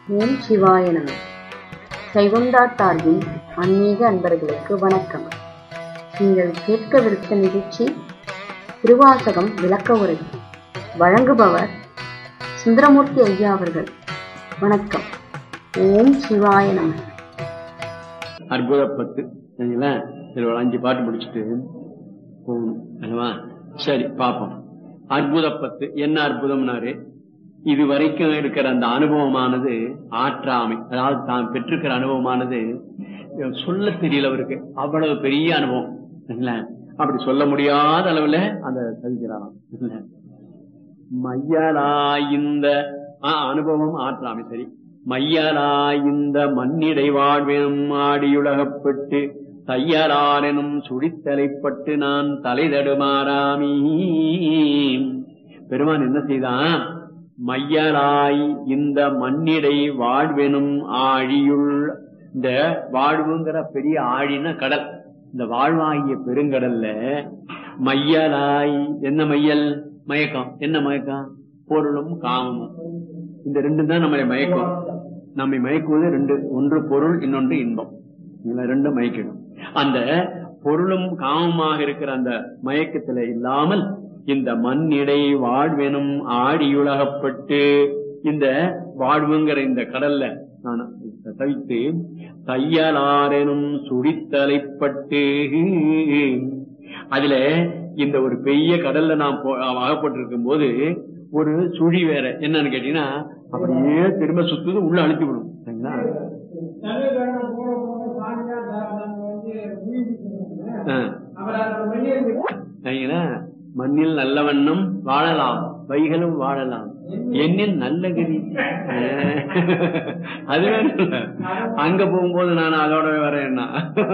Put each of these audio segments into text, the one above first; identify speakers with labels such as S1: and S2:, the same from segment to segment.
S1: ஓம் சிவாய நம சைவந்தா சார்பில் ஆன்மீக அன்பர்களுக்கு வணக்கம் நீங்கள் கேட்கவிருக்க நிகழ்ச்சி திருவாசகம் விளக்க உரை வழங்குபவர் சுந்தரமூர்த்தி ஐயா அவர்கள் வணக்கம் ஓம் சிவாய நம
S2: அற்புத பத்து சரிங்களா இதுல ஒரு அஞ்சு பாட்டு முடிச்சுட்டு போகணும் அல்லவா சரி பார்ப்போம் அற்புத பத்து என்ன அற்புதம்னாரு இது வரைக்கும் இருக்கிற அந்த அனுபவமானது ஆற்றாமை அதாவது தான் பெற்றிருக்கிற அனுபவமானது சொல்ல தெரியல அவருக்கு அவ்வளவு பெரிய அனுபவம் சரிங்களா அப்படி சொல்ல முடியாத அளவுல அந்த சதிக்கிறாராம் சரிங்களா? மையலாய்ந்த ஆ, அனுபவம் ஆற்றாமை சரி மையலாய்ந்த மண்ணிடை வாழ்வினும் ஆடியுலகப்பட்டு தையலாரெனும் சுழித்தலைப்பட்டு நான் தலை தடுமாறாமீ பெருமான் என்ன செய்தான் மையலாய் இந்த மண்ணிடை வாழ்வெனும் ஆழியுள் இந்த வாழ்வுங்கிற பெரிய ஆழின கடல் இந்த வாழ்வாகிய பெருங்கடல்ல மையலாய் என்ன மையல் மயக்கம் என்ன மயக்கம் பொருளும் காமமும் இந்த ரெண்டும் தான் நம்மளை மயக்கும் நம்மை மயக்குவது ரெண்டு ஒன்று பொருள் இன்னொன்று இன்பம் இதுல ரெண்டும் மயக்கிடும் அந்த பொருளும் காமமாக இருக்கிற அந்த மயக்கத்துல இல்லாமல் இந்த மண்ணிடை வாழ்வெனும் ஆடியுலகப்பட்டு இந்த வாழ்வுங்கிற இந்த கடல்ல நான் தவித்து தையலாரெனும் சுடித்தலைப்பட்டு அதுல இந்த ஒரு பெரிய கடல்ல நான் போ- அகப்பட்டிருக்கும் போது ஒரு சுழி வேற என்னன்னு கேட்டீங்கன்னா அப்படியே திரும்ப சுத்துது உள்ள அழுத்தி விடும் சரிங்களா ஆ. சரிங்களா? மண்ணில் நல்ல வண்ணம் வாழலாம் வைகளும் வாழலாம் எண்ணில் நல்ல கதி ஆ. அது வேற இல்ல. அங்க போகும்போது நான் அதோட வரேன்னா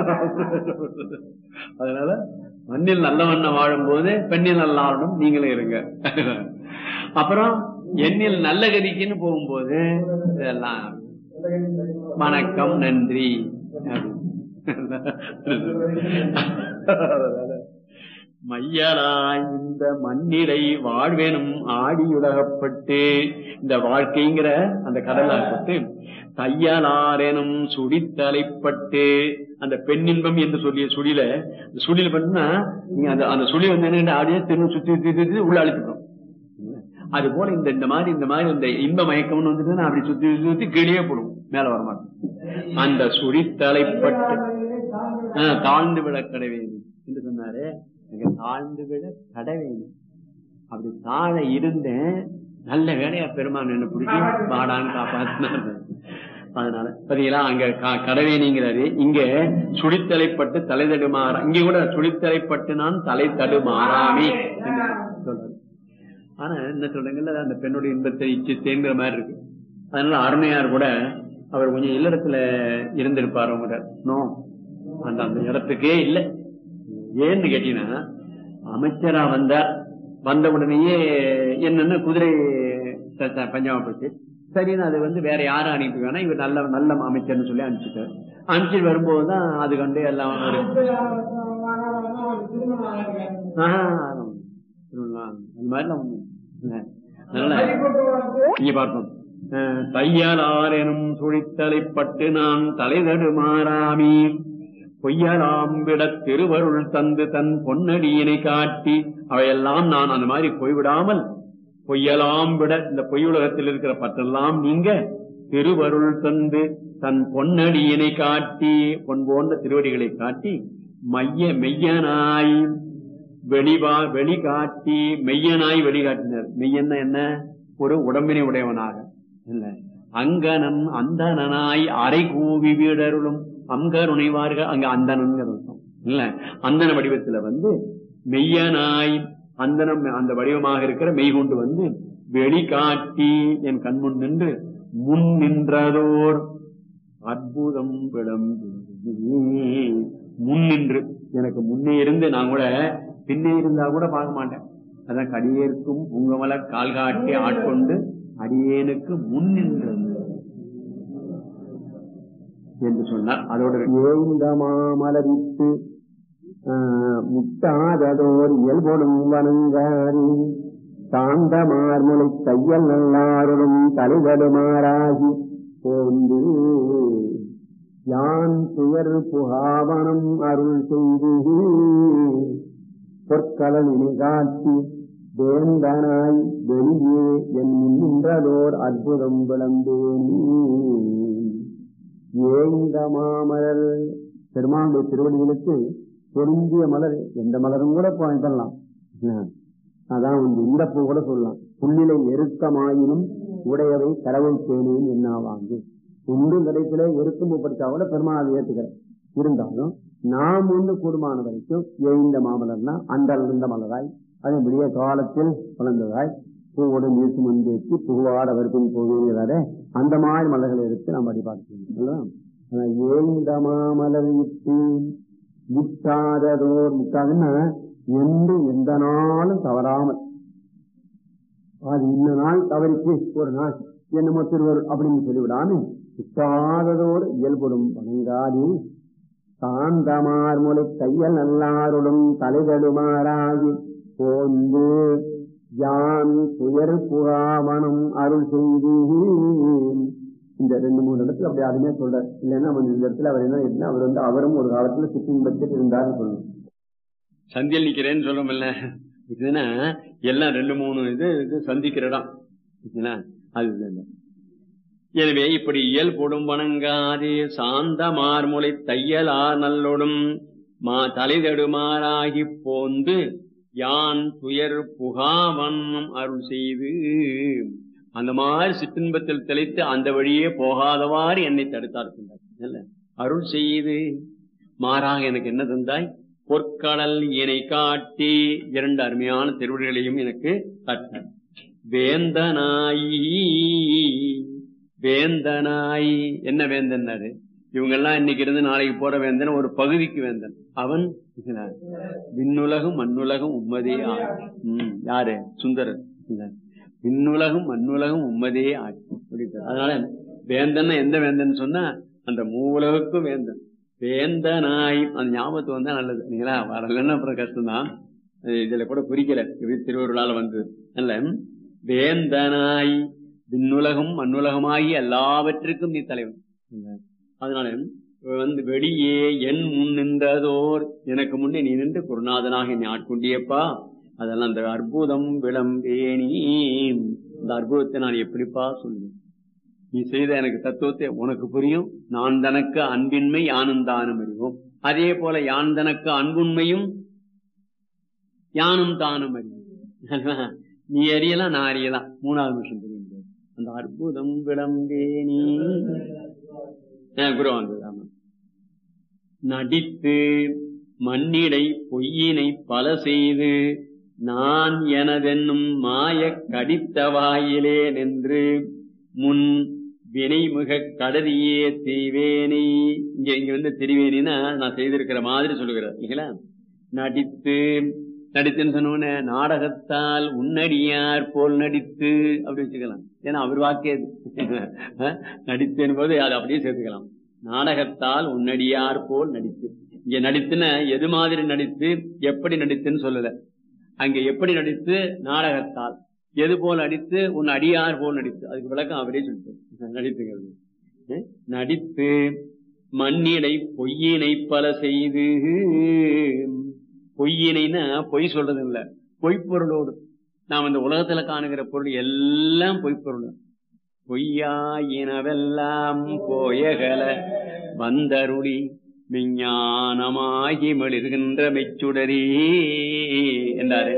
S2: அதனால மண்ணில் நல்ல வண்ணம் வாழும்போது பெண்ணில் நல்ல ஆளும் நீங்களும் இருங்க அப்புறம் எண்ணில் நல்ல கதிக்குன்னு போகும்போது இதெல்லாம் வணக்கம் நன்றி மையலாய் இந்த மண்ணிடை வாழ்வேனும் ஆடியுலகப்பட்டு இந்த வாழ்க்கைங்கிற அந்த கடலாகப்பட்டு தையலாரெனும் சுடித்தலைப்பட்டு அந்த பெண்ணின்பம் என்று சொல்லிய சுழில இந்த சுழில பண்ணா நீங்க அந்த அந்த சுழி வந்து என்ன ஆடியே திரும்ப சுத்தி சுத்தி சுத்தி உள்ள அழுத்திடும் அது போல இந்த இந்த மாதிரி இந்த மாதிரி இந்த இன்ப மயக்கம்னு வந்துட்டு அப்படி சுத்தி சுத்தி சுத்தி கீழே போடும் மேல வர மாட்டோம் அந்த சுழித்தலைப்பட்டு ஆ, தாழ்ந்து விட கடவேணும் என்று சொன்னாரு அங்க தாழ்ந்து விட கடவேணும் அப்படி தாழ இருந்தேன் நல்ல வேலையா பெருமான் என்ன பிடிச்சி வாடான்னு காப்பாத்தினாரு அதனால பாத்தீங்களா அங்க க- கடவேணிங்கிறாரு இங்க சுழித்தலைப்பட்டு தலை தடுமாறா இங்க கூட சுழித்தலைப்பட்டு நான் தலை தடுமாறாமே என்று சொல்றாரு ஆனா என்ன சொல்றீங்கல்ல அந்த பெண்ணுடைய இன்பத்தை இச்சித்தேங்கிற மாதிரி இருக்கு அதனால அருணையார் கூட அவர் கொஞ்சம் இல்லறத்துல இருந்திருப்பார் அவங்க நோ அந்த அந்த இடத்துக்கே இல்லை ஏன்னு கேட்டீங்கன்னா அமைச்சரா வந்தார் வந்த உடனேயே என்னன்னு குதிரை த- த- பஞ்சாம போச்சு சரின்னு அது வந்து வேற யாரும் அனுப்பி வேணா இவர் நல்ல நல்ல அமைச்சர்னு சொல்லி அனுப்பிச்சிட்டார் அனுப்பிச்சிட்டு வரும்போதுதான் அது கண்டு எல்லாம் ஒரு ஆஹ், திருவிழா. அது மாதிரிலாம் ஒண்ணும் இல்ல. அதனால இங்க பார்ப்போம் அஹ், தையலாரெனும் சுழித்தலைப்பட்டு நான் தலைதடுமாறாமி பொய்யலாம் விட திருவருள் தந்து தன் பொன்னடியினை காட்டி அவையெல்லாம் நான் அந்த மாதிரி போய்விடாமல் பொய்யலாம் விட இந்த பொய்யுலகத்தில் இருக்கிற பற்றெல்லாம் நீங்க திருவருள் தந்து தன் பொன்னடியினை காட்டி பொன் போன்ற திருவடிகளை காட்டி மைய மெய்யனாய் வெளிவா வெளிகாட்டி மெய்யனாய் வெளிகாட்டினர் மெய்யன்னா என்ன ஒரு உடம்பினை உடையவனாக இல்ல அங்கனம் அந்தனாய் அரை கூவி வீடருளும் அங்கருணைவார்கள் அங்க அந்தனங்கிற அர்த்தம் இல்ல அந்தன வடிவத்துல வந்து மெய்யனாய் அந்தனம் அந்த வடிவமாக இருக்கிற மெய் கொண்டு வந்து வெளிகாட்டி என் கண்முன் நின்று முன் நின்றதோர் அற்புதம் விளம்பு முன் நின்று எனக்கு முன்னே இருந்து நான் கூட பின்னே இருந்தா கூட பார்க்க மாட்டேன் அதான் கடியேற்கும் உங்கமல கால் காட்டி ஆட்கொண்டு அடியேனுக்கு முன் நின்றது என்று சொன்னார் அதோட ஏந்த மாமலரித்து முட்டாததோர் இயல்பொடும் வணங்காரி சாந்த மார்முலை தையல் நல்லாருடும் தலைவடுமாறாகி
S3: போந்து யான் துயர் புகாவனம் அருள் செய்து பொற்கடலினை காட்டி வேந்தனாய் வெளியே என் நின்றதோர் அற்புதம் விளம்பேனி ஏந்த மாமலர் பெருமானுடைய திருவடிகளுக்கு பொருந்திய மலர் எந்த மலரும் கூட பண்ணலாம் அதான் வந்து இந்த பூ கூட சொல்லலாம் புள்ளிலை எருக்கமாயினும் உடையவை கடவுள் தேனேன் என்னாவாங்கு ஒன்றும் கிடைக்கல எருக்கும் பூ படிச்சா கூட பெருமாள் ஏற்றுக்கிறேன் இருந்தாலும் நாம் வந்து கூடுமான வரைக்கும் எழுந்த மாமலர்னா அண்டர்ந்த மலராய் அது விடிய காலத்தில் வளர்ந்ததாய் பூவோடு நீர் சுமந்தேற்றி புகுவாட வருப்பின் போகிறாரே அந்த மாதிரி மலர்களை எடுத்து நாம் வழிபாடு ஏந்த மாமலர் இட்டு முட்டாததோர் முட்டாதுன்னா என்று எந்த நாளும் தவறாமல் அது இந்த நாள் தவறிச்சு ஒரு நாள் என்னமோ திருவர் அப்படின்னு சொல்லிவிடாம முட்டாததோடு இயல்படும் வணங்காதி சாந்தமார் மொழி தையல் நல்லாருடும் தலைதடுமாறாகி போந்து யான் துயர் புகாவனம் அருள் செய்து இந்த ரெண்டு மூணு இடத்துல அப்படி யாருமே சொல்றார் இல்லைன்னா அவன் இந்த இடத்துல அவர் என்ன இருந்தா அவர் வந்து அவரும் ஒரு காலத்துல சிற்றின்பத்தில் இருந்தார்னு சொல்லணும்
S2: சந்தியில் நிக்கிறேன்னு சொல்லுமில்ல இதுன்னா எல்லாம் ரெண்டு மூணு இது இது சந்திக்கிற இடம் இதுனா அது இல்லை. எனவே இப்படி இயல்பொடும் வணங்காதே சாந்த மார்முலை தையலார் நல்லொடும் மா தலைதடுமாறாகி போந்து யான் துயர் புகாவண்ணம் அருள் செய்து அந்த மாதிரி சிற்றின்பத்தில் தெளித்து அந்த வழியே போகாதவாறு என்னை தடுத்தார் அருள் செய்து மாறாக எனக்கு என்ன தந்தாய் பொற்கடல் இணை காட்டி இரண்டு அருமையான திருவிழிகளையும் எனக்கு காட்டினார் வேந்தனாயி வேந்தனாய் என்ன வேந்தன்னாரு இவங்க எல்லாம் இன்னைக்கு இருந்து நாளைக்கு போற வேந்தன் ஒரு பகுதிக்கு வேந்தன் அவன் விண்ணுலகம் மண்ணுலகம் உம்மதே ஆட்சி ம், யாரு சுந்தரர் விண்ணுலகம் மண்ணுலகம் உம்மதே ஆட்சி அப்படின்ட்டு. அதனால வேந்தன் எந்த வேந்தன் சொன்னா அந்த மூவுலகுக்கும் வேந்தன் வேந்தனாய் அந்த ஞாபகத்து வந்தா நல்லது இல்லைங்களா வரலன்னா அப்புறம் கஷ்டம்தான் அது இதுல கூட குறிக்கல இது திருவருளால வந்து அல்ல வேந்தனாய் விண்ணுலகம் மண்ணுலகமாகி எல்லாவற்றுக்கும் நீ தலைவன் அதனால வந்து வெளியே என் முன் நின்றதோர் எனக்கு முன்னே நீ நின்று குருநாதனாக என்னை ஆட்கொண்டியப்பா அதெல்லாம் அந்த அற்புதம் விளம்பேனி இந்த அற்புதத்தை நான் எப்படிப்பா சொல்லுவேன் நீ செய்த எனக்கு தத்துவத்தை உனக்கு புரியும் நான் தனக்கு அன்பின்மை யானும் தானும் அறிவோம் அதே போல யான் தனக்கு அன்புண்மையும் யானும் தானும் அறிவோம் நீ அறியலாம் நான் அறியலாம் மூணாவது நிமிஷம் தெரியும் அந்த அற்புதம் விளம்பேனி குரு வந்தது ஆமா நடித்து மண்ணிடை பொய்யினை பல செய்து நான் எனதென்னும் மாய கடித்த வாயிலே நின்று முன் வினைமுக கடலியே திரிவேணி இங்க இங்க வந்து திரிவேணின்னா நான் செய்திருக்கிற மாதிரி சொல்லுகிறார் இல்லைங்களா நடித்து நடித்துன்னு சொன்ன நாடகத்தால் உன்னடியார் போல் நடித்து அப்படி வச்சுக்கலாம் ஏன்னா அவர் வாக்கே நடித்தேன் போது அதை அப்படியே சேர்த்துக்கலாம் நாடகத்தால் உன்னடியார் போல் நடித்து இங்க நடித்துன எது மாதிரி நடித்து எப்படி நடித்துன்னு சொல்லல அங்க எப்படி நடித்து நாடகத்தால் எது போல் நடித்து உன் அடியார் போல் நடித்து அதுக்கு விளக்கம் அவரே சொல்லிட்டு நடித்துங்கிறது நடித்து மண்ணிடை பொய்யினை பல செய்து பொய்யினைன்னா பொய் சொல்றது இல்ல பொய்ப்பொருளோடு நாம் இந்த உலகத்துல காணுகிற பொருள் எல்லாம் பொய்ப்பொருள் பொய்யாயினவெல்லாம் போயகல வந்தருளி விஞ்ஞானமாகி மெழுகின்ற மெச்சுடரே என்றாரு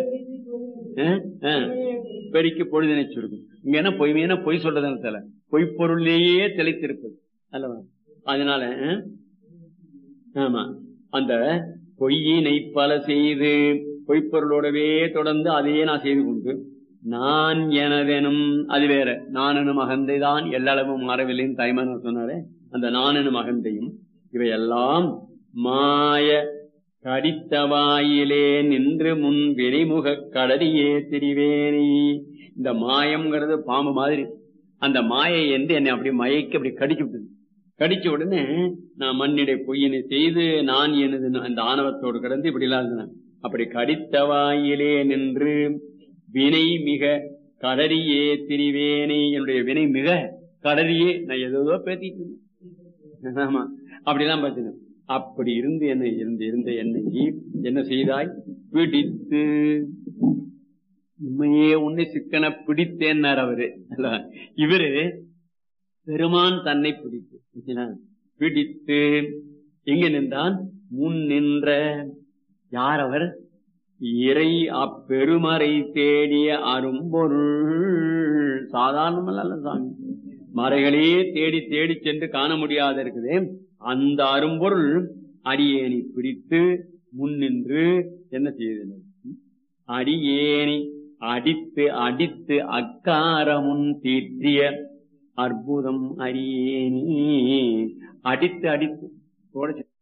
S2: பெருக்கி பொழுதினை சுருக்கும் இங்க என்ன பொய்மையான பொய் சொல்றதுல பொய்ப்பொருளையே தெளித்திருப்பது அல்லவா அதனால ஆமா அந்த பொய்யினை பல செய்து பொய்ப்பொருளோடவே தொடர்ந்து அதையே நான் செய்து கொண்டு நான் எனதெனும் அது வேற நானெனும் அகந்தை தான் எல்லளவும் மாறவில்லைன்னு தாய்மான சொன்னாரே அந்த நானெனும் அகந்தையும் இவையெல்லாம் மாய கடித்தவாயிலே நின்று முன் வினைமுக கடலியே திரிவேணி இந்த மாயம்ங்கிறது பாம்பு மாதிரி அந்த மாயை என்று என்னை அப்படி மயக்கி அப்படி கடிச்சு விட்டது கடிச்ச உடனே நான் மண்ணிடை பொய்யினை செய்து நான் எனது அந்த ஆணவத்தோடு கிடந்து இப்படி எல்லாம் இருந்தேன் அப்படி கடித்தவாயிலே நின்று வினை மிக கடறியே திரிவேனை என்னுடைய வினை மிக கடலையே நான் ஏதோ பேத்திட்டு இருந்தேன். ஆமா அப்படிலாம் பார்த்தேன் அப்படி இருந்து என்ன இருந்து இருந்த என்னை என்ன செய்தாய் பிடித்து உண்மையே உன்னை சிக்கன பிடித்தேன்னார் அவரு அல்ல, இவரு பெருமான் தன்னை பிடித்து சரிங்களா? பிடித்து எங்க நின்றான் முன் நின்ற யார் அவர் இறை அப்பெருமறை தேடிய அரும்பொருள் சாதாரணமல்ல சாமி மறைகளே தேடி தேடி சென்று காண முடியாத இருக்குது அந்த அரும்பொருள் அடியேனி பிடித்து முன்னின்று என்ன செய்தது அடியேனி அடித்து அடித்து அக்காரமுன் தீற்றிய அற்புதம் அடியேனி அடித்து அடித்து போட